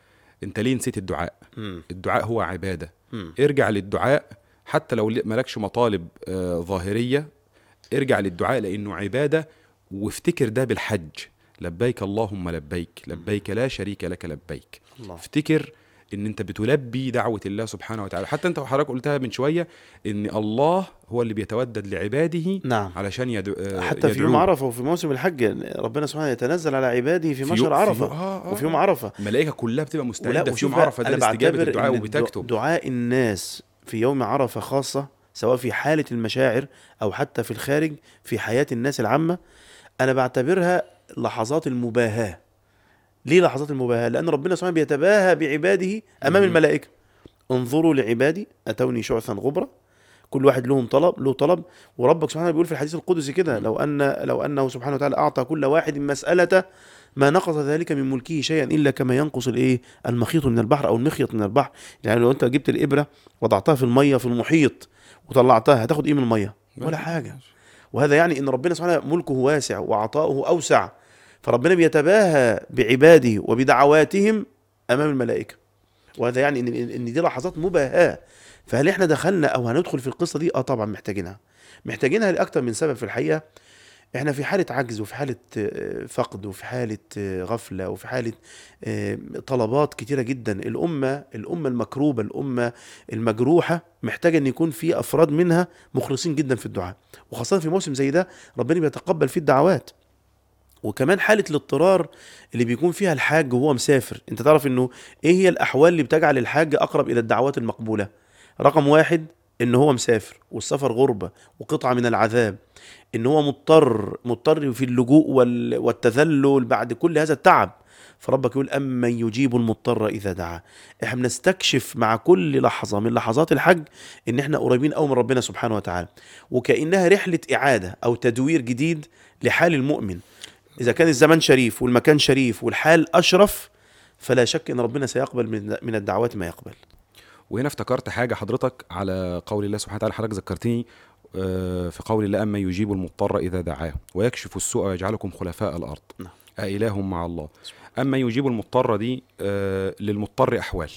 انت ليه نسيت الدعاء مم. الدعاء هو عباده مم. ارجع للدعاء حتى لو مالكش مطالب آه، ظاهريه ارجع للدعاء لانه عباده وافتكر ده بالحج لبيك اللهم لبيك لبيك لا شريك لك لبيك الله افتكر ان انت بتلبي دعوه الله سبحانه وتعالى حتى انت وحضرتك قلتها من شويه ان الله هو اللي بيتودد لعباده نعم علشان يدعو آه، حتى في يوم يدعوه. عرفه وفي موسم الحج ربنا سبحانه يتنزل على عباده في في مشهر يوم- في عرفه يوم- آه، آه، وفي يوم آه. عرفه الملائكه كلها بتبقى مستعده في وشوف يوم بقى، عرفه ده أنا لاستجابه بعتبر الدعاء إن وبتكتب دعاء الناس في يوم عرفه خاصه سواء في حاله المشاعر او حتى في الخارج في حياه الناس العامه انا بعتبرها لحظات المباهاه ليه لحظات المباهاه لان ربنا سبحانه بيتباهى بعباده امام مم. الملائكه انظروا لعبادي اتوني شعثا غبرا كل واحد لهم طلب له طلب وربك سبحانه بيقول في الحديث القدسي كده لو ان لو انه سبحانه وتعالى اعطى كل واحد مسالته ما نقص ذلك من ملكه شيئا الا كما ينقص الايه المخيط من البحر او المخيط من البحر يعني لو انت جبت الابره وضعتها في الميه في المحيط وطلعتها هتاخد ايه من الميه ولا حاجه وهذا يعني ان ربنا سبحانه ملكه واسع وعطاؤه اوسع فربنا بيتباهى بعباده وبدعواتهم امام الملائكه وهذا يعني ان ان دي لحظات مباهاه فهل احنا دخلنا او هندخل في القصه دي اه طبعا محتاجينها محتاجينها لاكثر من سبب في الحقيقه احنا في حاله عجز وفي حاله آه، فقد وفي حاله آه، غفله وفي حاله آه، طلبات كتيره جدا الامه الامه المكروبه الامه المجروحه محتاجه ان يكون في افراد منها مخلصين جدا في الدعاء وخاصه في موسم زي ده ربنا بيتقبل فيه الدعوات وكمان حالة الاضطرار اللي بيكون فيها الحاج وهو مسافر انت تعرف انه ايه هي الاحوال اللي بتجعل الحاج اقرب الى الدعوات المقبولة رقم واحد ان هو مسافر والسفر غربة وقطعة من العذاب ان هو مضطر مضطر في اللجوء وال- والتذلل بعد كل هذا التعب فربك يقول أمن يجيب المضطر إذا دعا احنا بنستكشف مع كل لحظة من لحظات الحج ان احنا قريبين أوي من ربنا سبحانه وتعالى وكأنها رحلة إعادة أو تدوير جديد لحال المؤمن إذا كان الزمان شريف والمكان شريف والحال أشرف فلا شك ان ربنا سيقبل من من الدعوات ما يقبل وهنا افتكرت حاجه حضرتك على قول الله سبحانه وتعالى حضرتك ذكرتني آه، في قول الله اما يجيب المضطر اذا دعاه ويكشف السوء ويجعلكم خلفاء الارض نعم. أإله مع الله اما يجيب المضطر دي آه، للمضطر احوال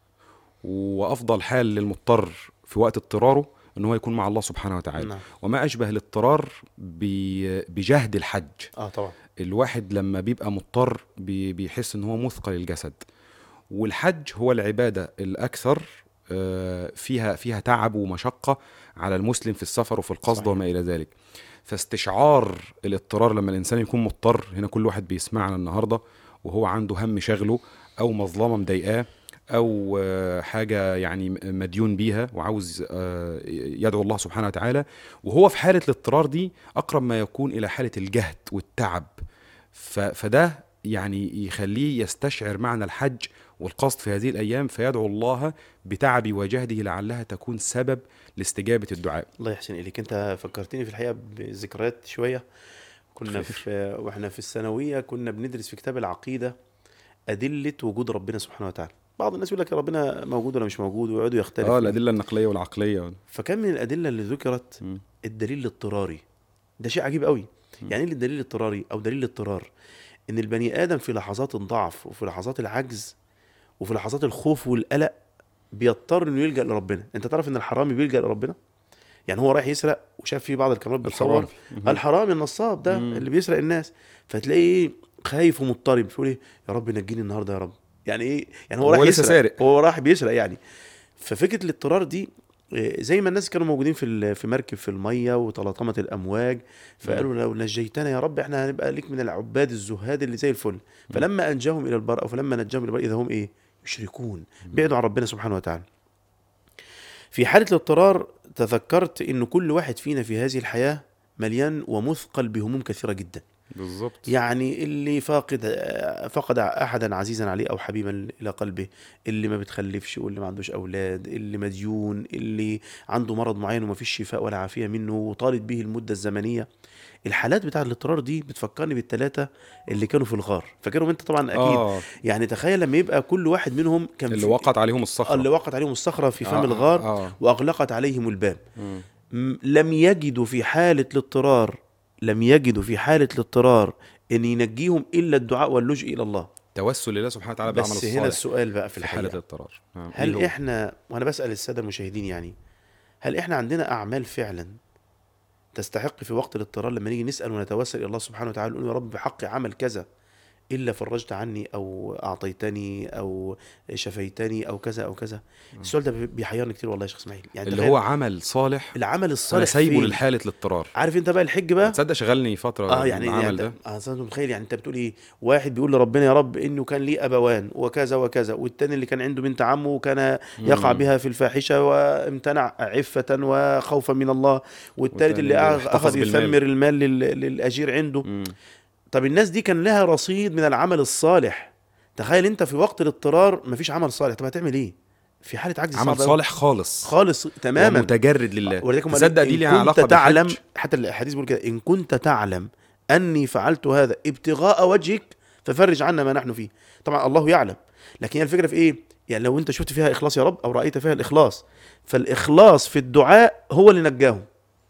وافضل حال للمضطر في وقت اضطراره ان هو يكون مع الله سبحانه وتعالى نعم. وما اشبه الاضطرار ب- بجهد الحج اه طبعا الواحد لما بيبقى مضطر بي- بيحس ان هو مثقل الجسد والحج هو العباده الاكثر آه، فيها فيها تعب ومشقه على المسلم في السفر وفي القصد صحيح. وما الى ذلك فاستشعار الاضطرار لما الانسان يكون مضطر هنا كل واحد بيسمعنا النهارده وهو عنده هم شغله او مظلمه مضايقاه او آه، حاجه يعني م- مديون بيها وعاوز آه، يدعو الله سبحانه وتعالى وهو في حاله الاضطرار دي اقرب ما يكون الى حاله الجهد والتعب ف- فده يعني يخليه يستشعر معنى الحج والقصد في هذه الايام فيدعو الله بتعبه وجهده لعلها تكون سبب لاستجابه الدعاء الله يحسن اليك انت فكرتني في الحقيقه بذكريات شويه كنا في واحنا في الثانويه كنا بندرس في كتاب العقيده ادله وجود ربنا سبحانه وتعالى بعض الناس يقول لك ربنا موجود ولا مش موجود ويقعدوا يختلفوا اه الادله النقليه والعقليه فكان من الادله اللي ذكرت مم. الدليل الاضطراري ده شيء عجيب قوي مم. يعني ايه الدليل الاضطراري او دليل الاضطرار ان البني ادم في لحظات الضعف وفي لحظات العجز وفي لحظات الخوف والقلق بيضطر انه يلجا لربنا انت تعرف ان الحرامي بيلجا لربنا يعني هو رايح يسرق وشاف في بعض الكاميرات بتصور الحرامي. الحرامي النصاب ده مم. اللي بيسرق الناس فتلاقيه ايه خايف ومضطرب يقول ايه يا رب نجيني النهارده يا رب يعني ايه يعني هو هو راح لسه يسرق سارق. هو راح بيسرق يعني ففكره الاضطرار دي إيه، زي ما الناس كانوا موجودين في ال- في مركب في الميه وتلاطمت الامواج فقالوا لو نجيتنا يا رب احنا هنبقى ليك من العباد الزهاد اللي زي الفل فلما انجاهم الى البر او فلما نجاهم الى البر اذا هم ايه يشركون بعدوا عن ربنا سبحانه وتعالى في حاله الاضطرار تذكرت ان كل واحد فينا في هذه الحياه مليان ومثقل بهموم كثيره جدا بالظبط يعني اللي فاقد فقد احدا عزيزا عليه او حبيبا الى قلبه اللي ما بتخلفش واللي ما عندوش اولاد اللي مديون اللي عنده مرض معين وما فيش شفاء ولا عافيه منه وطالب به المده الزمنيه الحالات بتاعه الاضطرار دي بتفكرني بالثلاثه اللي كانوا في الغار فاكرهم انت طبعا اكيد اه يعني تخيل لما يبقى كل واحد منهم كان اللي في- وقعت عليهم الصخره اللي وقعت عليهم الصخره في فم آه، الغار اه واغلقت عليهم الباب مم. م- لم يجدوا في حالة الاضطرار لم يجدوا في حالة الاضطرار أن ينجيهم إلا الدعاء واللجوء إلى الله توسل لله سبحانه وتعالى بعمل بس الصالح هنا السؤال بقى في في حاله الحقيقه الاضطرار نعم. إيه هل هو؟ احنا وانا بسال الساده المشاهدين يعني هل احنا عندنا اعمال فعلا تستحق في وقت الاضطرار لما نيجي نسال ونتوسل الى الله سبحانه وتعالى نقول يا رب بحق عمل كذا الا فرجت عني او اعطيتني او شفيتني او كذا او كذا السؤال ده بيحيرني كتير والله يا شيخ اسماعيل يعني اللي تخيل هو عمل صالح العمل انا الصالح سايبه فين؟ لحاله الاضطرار عارف انت بقى الحج بقى تصدق شغلني فتره اه يعني العمل يعني ده انت اه أصل انت متخيل يعني انت بتقول ايه واحد بيقول لربنا يا رب انه كان لي ابوان وكذا وكذا والتاني اللي كان عنده بنت عمه وكان يقع مم. بها في الفاحشه وامتنع عفه وخوفا من الله والتالت والتاني اللي اللي أخ- احتفظ اخذ بالمال. يثمر المال لل- للاجير عنده مم. طب الناس دي كان لها رصيد من العمل الصالح تخيل انت في وقت الاضطرار مفيش عمل صالح طب هتعمل ايه في حاله عجز عمل صعب أوي. صالح خالص خالص تماما متجرد لله ولذلك هم قال تصدق إن دي ليها كنت علاقه تعلم بالحج حتى الحديث بيقول كده ان كنت تعلم اني فعلت هذا ابتغاء وجهك ففرج عنا ما نحن فيه طبعا الله يعلم لكن هي الفكره في ايه يعني لو انت شفت فيها اخلاص يا رب او رايت فيها الاخلاص فالاخلاص في الدعاء هو اللي نجاهم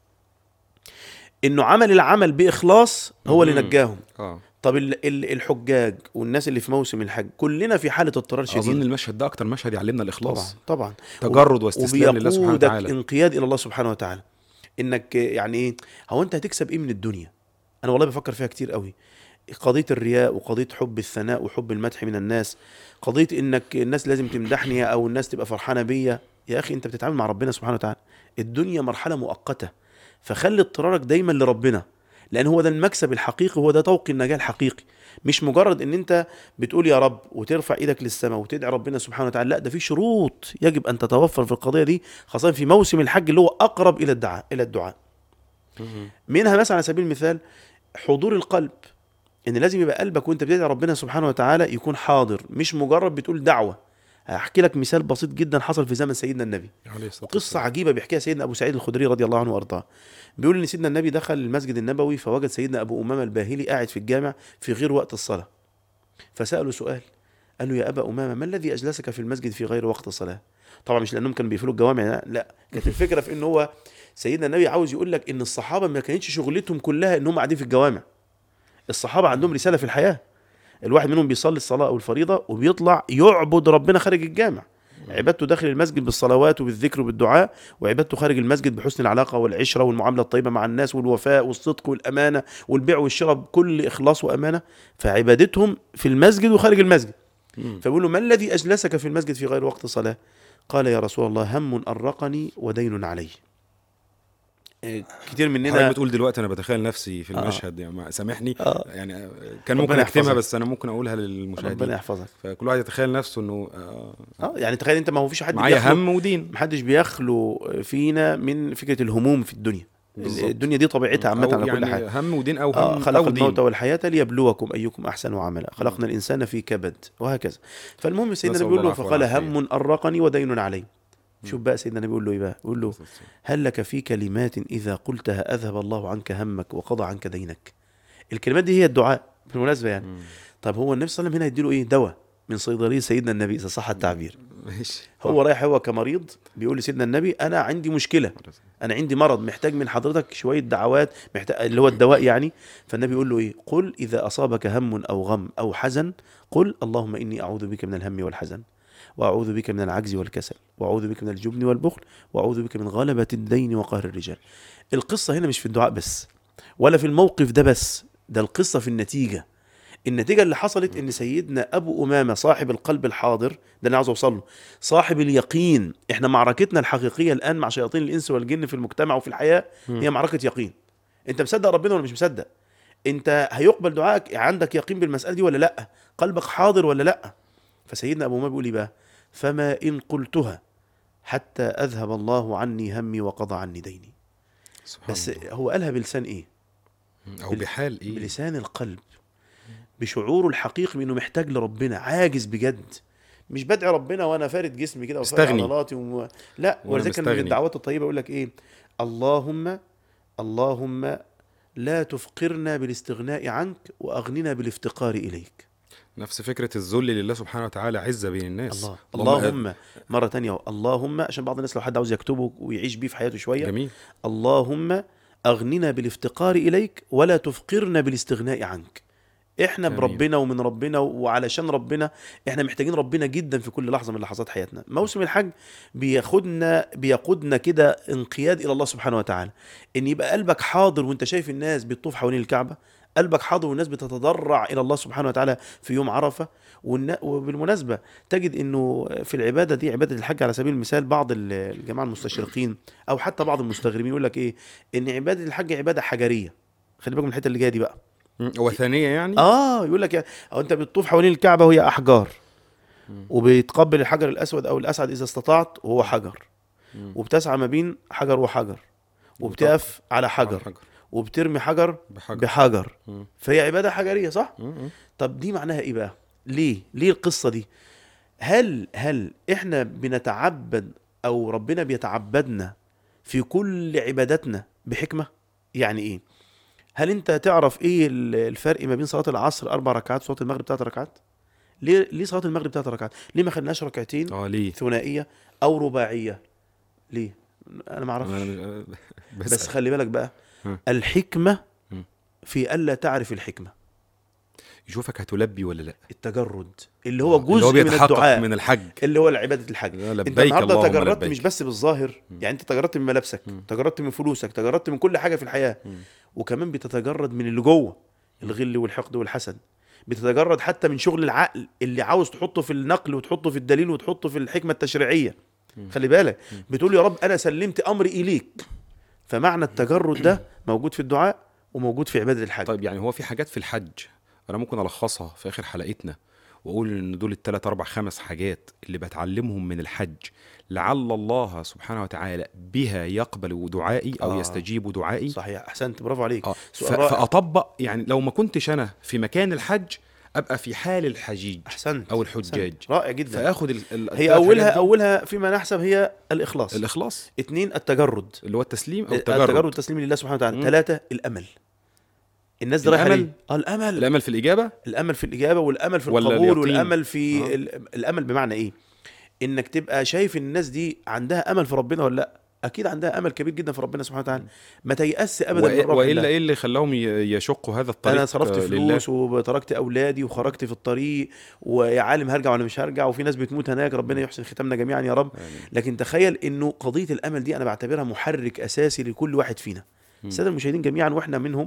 انه عمل العمل باخلاص هو اللي مم. نجاهم اه طب ال- ال- الحجاج والناس اللي في موسم الحج كلنا في حاله اضطرار اظن شديد المشهد ده اكتر مشهد يعلمنا طبعا الاخلاص طبعا تجرد واستسلام لله سبحانه وبيقودك وتعالى انقياد الى الله سبحانه وتعالى انك يعني ايه هو انت هتكسب ايه من الدنيا انا والله بفكر فيها كتير قوي قضيه الرياء وقضيه حب الثناء وحب المدح من الناس قضيه انك الناس لازم تمدحني او الناس تبقى فرحانه بيا يا اخي انت بتتعامل مع ربنا سبحانه وتعالى الدنيا مرحله مؤقته فخلي اضطرارك دايما لربنا لان هو ده المكسب الحقيقي هو ده طوق النجاه الحقيقي مش مجرد ان انت بتقول يا رب وترفع ايدك للسماء وتدعي ربنا سبحانه وتعالى لا ده في شروط يجب ان تتوفر في القضيه دي خاصه في موسم الحج اللي هو اقرب الى الدعاء الى الدعاء منها مثلا على سبيل المثال حضور القلب ان لازم يبقى قلبك وانت بتدعي ربنا سبحانه وتعالى يكون حاضر مش مجرد بتقول دعوه هحكي لك مثال بسيط جدا حصل في زمن سيدنا النبي عليه الصلاه قصة عجيبة بيحكيها سيدنا أبو سعيد الخدري رضي الله عنه وأرضاه بيقول إن سيدنا النبي دخل المسجد النبوي فوجد سيدنا أبو أمامة الباهلي قاعد في الجامع في غير وقت الصلاة فسأله سؤال قال له يا أبا أمامة ما الذي أجلسك في المسجد في غير وقت الصلاة طبعا مش لأنهم كانوا بيقفلوا الجوامع لا, لا كانت الفكرة في إن هو سيدنا النبي عاوز يقول لك إن الصحابة ما كانتش شغلتهم كلها إن هم قاعدين في الجوامع الصحابة عندهم رسالة في الحياة الواحد منهم بيصلي الصلاة أو الفريضة وبيطلع يعبد ربنا خارج الجامع عبادته داخل المسجد بالصلوات وبالذكر وبالدعاء وعبادته خارج المسجد بحسن العلاقة والعشرة والمعاملة الطيبة مع الناس والوفاء والصدق والأمانة والبيع والشراء بكل إخلاص وأمانة فعبادتهم في المسجد وخارج المسجد فبيقول له ما الذي أجلسك في المسجد في غير وقت صلاة قال يا رسول الله هم أرقني ودين علي إيه، كتير حضرتك مننا بتقول دلوقتي انا بتخيل نفسي في آه. المشهد يعني ما- سامحني آه. يعني آه، كان ربنا ممكن اكتمها يحفظك. بس انا ممكن اقولها ربنا للمشاهدين يحفظك فكل واحد يتخيل نفسه انه آه، اه يعني تخيل انت ما هو فيش حد معايا بيخلو- هم ودين محدش بيخلو فينا من فكره الهموم في الدنيا بالظبط. الدنيا دي طبيعتها عامه أو على كل يعني حاجه هم ودين او هم آه خلق او الموت دين والحياه ليبلوكم ايكم احسن عملا خلقنا الانسان في كبد وهكذا فالمهم سيدنا نسأل النبي بيقول له الله العفو فقال والعافية. هم ارقني ودين علي شوف بقى سيدنا النبي بيقول له ايه بقى بيقول له هل لك في كلمات اذا قلتها اذهب الله عنك همك وقضى عنك دينك الكلمات دي هي الدعاء بالمناسبه يعني مم. طب هو النبي صلى الله عليه وسلم هنا يديله ايه دواء من صيدليه سيدنا النبي اذا صح التعبير ماشي هو رايح هو كمريض بيقول لسيدنا النبي انا عندي مشكله انا عندي مرض محتاج من حضرتك شويه دعوات محتاج اللي هو الدواء يعني فالنبي يقول له ايه قل اذا اصابك هم او غم او حزن قل اللهم اني اعوذ بك من الهم والحزن واعوذ بك من العجز والكسل واعوذ بك من الجبن والبخل واعوذ بك من غلبه الدين وقهر الرجال القصه هنا مش في الدعاء بس ولا في الموقف ده بس ده القصه في النتيجه النتيجه اللي حصلت ان سيدنا ابو امامه صاحب القلب الحاضر ده اللي أنا عاوز اوصل له صاحب اليقين احنا معركتنا الحقيقيه الان مع شياطين الانس والجن في المجتمع وفي الحياه هي معركه يقين انت مصدق ربنا ولا مش مصدق انت هيقبل دعائك عندك يقين بالمساله دي ولا لا قلبك حاضر ولا لا فسيدنا ابو امامه بيقول ايه بقى فما ان قلتها حتى اذهب الله عني همي وقضى عني ديني سبحان بس الله. هو قالها بلسان ايه او بال- بحال ايه بلسان القلب بشعوره الحقيقي انه محتاج لربنا عاجز بجد مش بدعي ربنا وانا فارد جسمي كده وفارد مستغني. عضلاتي و... لا وأنا ولذلك كان من مستغني. الدعوات الطيبه يقول لك ايه اللهم اللهم لا تفقرنا بالاستغناء عنك واغننا بالافتقار اليك نفس فكره الذل لله سبحانه وتعالى عزه بين الناس الله اللهم مره تانية أهو. اللهم عشان بعض الناس لو حد عاوز يكتبه ويعيش بيه في حياته شويه جميل اللهم اغننا بالافتقار اليك ولا تفقرنا بالاستغناء عنك احنا جميل. بربنا ومن ربنا وعلشان ربنا احنا محتاجين ربنا جدا في كل لحظه من لحظات حياتنا موسم الحج بياخدنا بيقودنا كده انقياد الى الله سبحانه وتعالى ان يبقى قلبك حاضر وانت شايف الناس بتطوف حوالين الكعبه قلبك حاضر والناس بتتضرع الى الله سبحانه وتعالى في يوم عرفه والن- وبالمناسبه تجد انه في العباده دي عباده الحج على سبيل المثال بعض ال- الجماعه المستشرقين او حتى بعض المستغربين يقول لك ايه ان عباده الحج عباده حجريه خلي بالك من الحته اللي جايه دي بقى مم. وثانيه يعني اه يقول لك او انت بتطوف حوالين الكعبه وهي احجار وبتقبل الحجر الاسود او الاسعد اذا استطعت وهو حجر مم. وبتسعى ما بين حجر وحجر وبتقف على حجر حجر وبترمي حجر بحجر بحجر مم. فهي عباده حجريه صح مم. طب دي معناها ايه بقى ليه ليه القصه دي هل هل احنا بنتعبد او ربنا بيتعبدنا في كل عباداتنا بحكمه يعني ايه هل انت تعرف ايه ال- الفرق ما بين صلاه العصر اربع ركعات وصلاه المغرب ثلاث ركعات ليه ليه صلاه المغرب ثلاث ركعات ليه ما خدناش ركعتين اه ليه ثنائيه او رباعيه ليه انا ما اعرفش أنا- بس, بس خلي بالك بقى ها. الحكمه م. في الا تعرف الحكمه يشوفك هتلبي ولا لا التجرد اللي هو جزء اللي هو من بيتحقق الدعاء من الحج اللي هو عباده الحج لا، انت لبيك النهارده اللهم تجردت لبيك. مش بس بالظاهر يعني انت تجردت من ملابسك تجردت من فلوسك تجردت من كل حاجه في الحياه وكمان بتتجرد من اللي جوه الغل والحقد والحسد بتتجرد حتى من شغل العقل اللي عاوز تحطه في النقل وتحطه في الدليل وتحطه في الحكمه التشريعيه خلي بالك بتقول يا رب انا سلمت امري اليك فمعنى التجرد ده موجود في الدعاء وموجود في عباده الحج طيب يعني هو في حاجات في الحج انا ممكن الخصها في اخر حلقتنا واقول ان دول الثلاث اربع خمس حاجات اللي بتعلمهم من الحج لعل الله سبحانه وتعالى بها يقبل دعائي او آه. آه. يستجيب دعائي صحيح احسنت برافو عليك اه ف- سؤال رائع. فاطبق يعني لو ما كنتش انا في مكان الحج ابقى في حال الحجيج احسنت او أحسنت. الحجاج رائع جدا فاخد ال- ال- هي الثلاث اولها حاجات دي. اولها فيما نحسب هي الاخلاص الاخلاص اثنين التجرد اللي هو التسليم او التجرد التجرد والتسليم لله سبحانه وتعالى مم. ثلاثة الأمل الناس دي رايحة الأمل؟ ليه؟ اه الأمل الامل في الاجابه الأمل في الإجابة والأمل في ولا القبول اليقين؟ والأمل في آه. ال- الأمل بمعنى إيه؟ إنك تبقى شايف إن الناس دي عندها أمل في ربنا ولا لأ؟ أكيد عندها أمل كبير جدا في ربنا سبحانه وتعالى ما تيأس أبدا من وإ- روح والا الله. ايه اللي خلاهم ي- يشقوا هذا الطريق انا صرفت آه، لله؟ فلوس وتركت اولادي وخرجت في الطريق ويا عالم هرجع ولا مش هرجع وفي ناس بتموت هناك ربنا يحسن ختامنا جميعا يا رب آمين. لكن تخيل انه قضيه الامل دي انا بعتبرها محرك اساسي لكل واحد فينا الساده المشاهدين جميعا واحنا منهم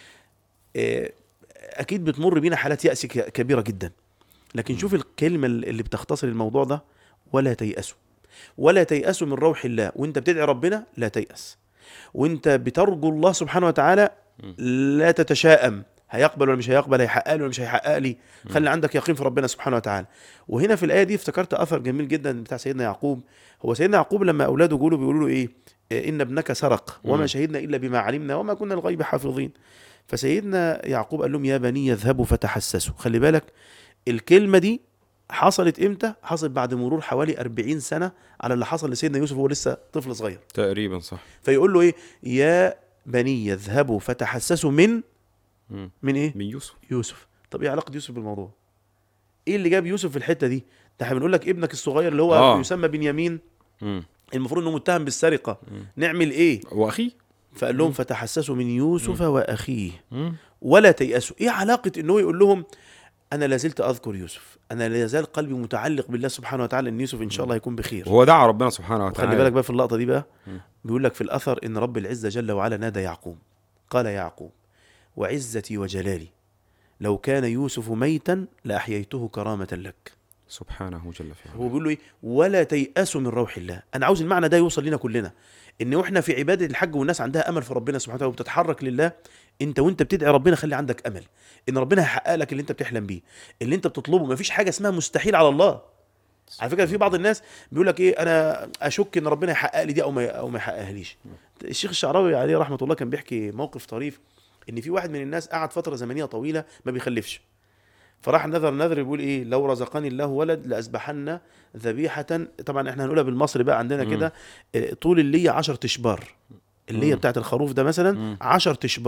آه، اكيد بتمر بينا حالات ياس ك- كبيره جدا لكن شوف الكلمه اللي بتختصر الموضوع ده ولا تيأسوا ولا تيأسوا من روح الله وانت بتدعي ربنا لا تيأس وانت بترجو الله سبحانه وتعالى لا تتشائم هيقبل ولا مش هيقبل هيحقق لي ولا مش هيحقق لي خلي عندك يقين في ربنا سبحانه وتعالى وهنا في الايه دي افتكرت اثر جميل جدا بتاع سيدنا يعقوب هو سيدنا يعقوب لما اولاده جولوا بيقولوا له ايه إيه، ان ابنك سرق وما مم. شهدنا الا بما علمنا وما كنا الغيب حافظين فسيدنا يعقوب قال لهم يا بني يذهبوا فتحسسوا خلي بالك الكلمه دي حصلت امتى حصلت بعد مرور حوالي 40 سنه على اللي حصل لسيدنا يوسف وهو لسه طفل صغير تقريبا صح فيقول له ايه يا بني يذهبوا فتحسسوا من مم. من ايه من يوسف يوسف طب ايه علاقه يوسف بالموضوع ايه اللي جاب يوسف في الحته دي ده احنا بنقول لك ابنك الصغير اللي هو آه. آه. يسمى بنيامين مم. المفروض انه متهم بالسرقه مم. نعمل ايه واخيه فقال لهم فتحسسوا من يوسف واخيه مم. ولا تيأسوا ايه علاقه ان هو يقول لهم انا لا زلت اذكر يوسف انا لا زال قلبي متعلق بالله سبحانه وتعالى ان يوسف ان شاء الله هيكون بخير وهو دعا ربنا سبحانه وتعالى وخلي بالك بقى في اللقطه دي بقى مم. بيقول لك في الاثر ان رب العزه جل وعلا نادى يعقوب قال يا يعقوب وعزتي وجلالي لو كان يوسف ميتا لاحييته كرامه لك سبحانه جل في هو علاه بيقول له ايه ولا تيأسوا من روح الله انا عاوز المعنى ده يوصل لنا كلنا ان واحنا في عباده الحج والناس عندها امل في ربنا سبحانه وتعالى وبتتحرك لله انت وانت بتدعي ربنا خلي عندك امل ان ربنا هيحقق لك اللي انت بتحلم بيه اللي انت بتطلبه مفيش حاجه اسمها مستحيل على الله على فكره في بعض الناس بيقول لك ايه انا اشك ان ربنا يحقق لي دي او ما او ما يحققهاليش الشيخ الشعراوي عليه رحمه الله كان بيحكي موقف طريف ان في واحد من الناس قعد فتره زمنيه طويله ما بيخلفش فراح نذر نذر بيقول ايه لو رزقني الله ولد لاسبحن ذبيحه طبعا احنا هنقولها بالمصري بقى عندنا مم. كده إيه، طول اللي 10 اشبار اللي هي مم. بتاعت الخروف ده مثلا مم. 10 اشبار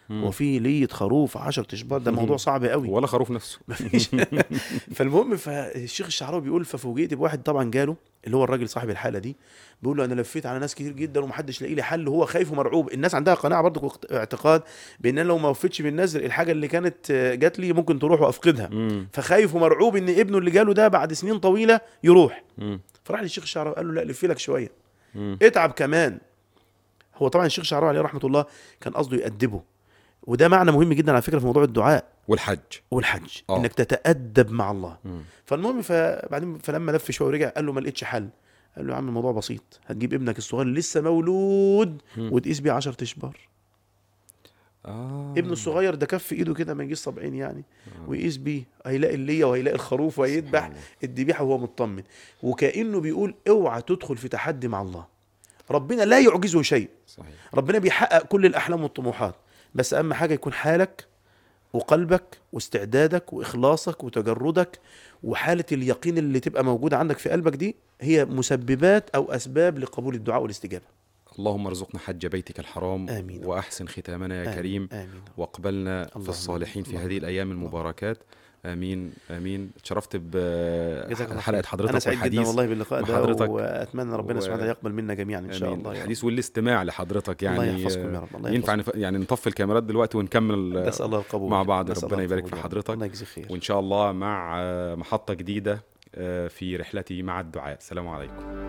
مم. وفي لية خروف 10 اشبار ده موضوع صعب قوي ولا خروف نفسه مفيش فالمهم فالشيخ الشعراوي بيقول ففوجئت بواحد طبعا جاله اللي هو الراجل صاحب الحاله دي بيقول له انا لفيت على ناس كتير جدا ومحدش لاقي لي حل وهو خايف ومرعوب الناس عندها قناعه برضه واقت- اعتقاد بان انا لو ما وفيتش بالنذر الحاجه اللي كانت آه، جات لي ممكن تروح وافقدها مم. فخايف ومرعوب ان ابنه اللي جاله ده بعد سنين طويله يروح مم. فراح للشيخ الشعراوي قال له لا لفي لك شويه مم. اتعب كمان هو طبعا الشيخ الشعراوي عليه رحمه الله كان قصده يأدبه وده معنى مهم جدا على فكره في موضوع الدعاء والحج والحج آه. انك تتأدب مع الله مم. فالمهم فبعدين فلما لف شويه ورجع قال له ما لقيتش حل قال له يا عم الموضوع بسيط هتجيب ابنك الصغير اللي لسه مولود مم. وتقيس بيه 10 اشبار آه. ابنه الصغير ده كف ايده كده ما يجيش صبعين يعني ويقيس بيه هيلاقي الليه وهيلاقي الخروف وهيذبح سبحان الله. الذبيحه وهو مطمن وكانه بيقول اوعى تدخل في تحدي مع الله ربنا لا يعجزه شيء صحيح ربنا بيحقق كل الاحلام والطموحات بس اهم حاجه يكون حالك وقلبك واستعدادك واخلاصك وتجردك وحاله اليقين اللي تبقى موجوده عندك في قلبك دي هي مسببات او اسباب لقبول الدعاء والاستجابه اللهم ارزقنا حج بيتك الحرام آمين. واحسن ختامنا يا آمين. كريم امين واقبلنا في اللهم الصالحين في اللهم هذه الايام المباركات امين امين اتشرفت جزاك الله بحلقه خير. حضرتك انا سعيد جدا والحديث والله باللقاء مع ده حضرتك. واتمنى ربنا و- سبحانه وتعالى يقبل منا جميعا ان شاء آمين. الله يعني. الحديث والاستماع لحضرتك يعني الله يحفظكم يا رب الله ينفع يحفظكم. نف... يعني نطفي الكاميرات دلوقتي ونكمل نسال الله القبول مع بعض نسأل ربنا الله يبارك القبول في يا رب. حضرتك. الله يجزيك خير وان شاء الله مع آه، محطه جديده آه، في رحلتي مع الدعاء السلام عليكم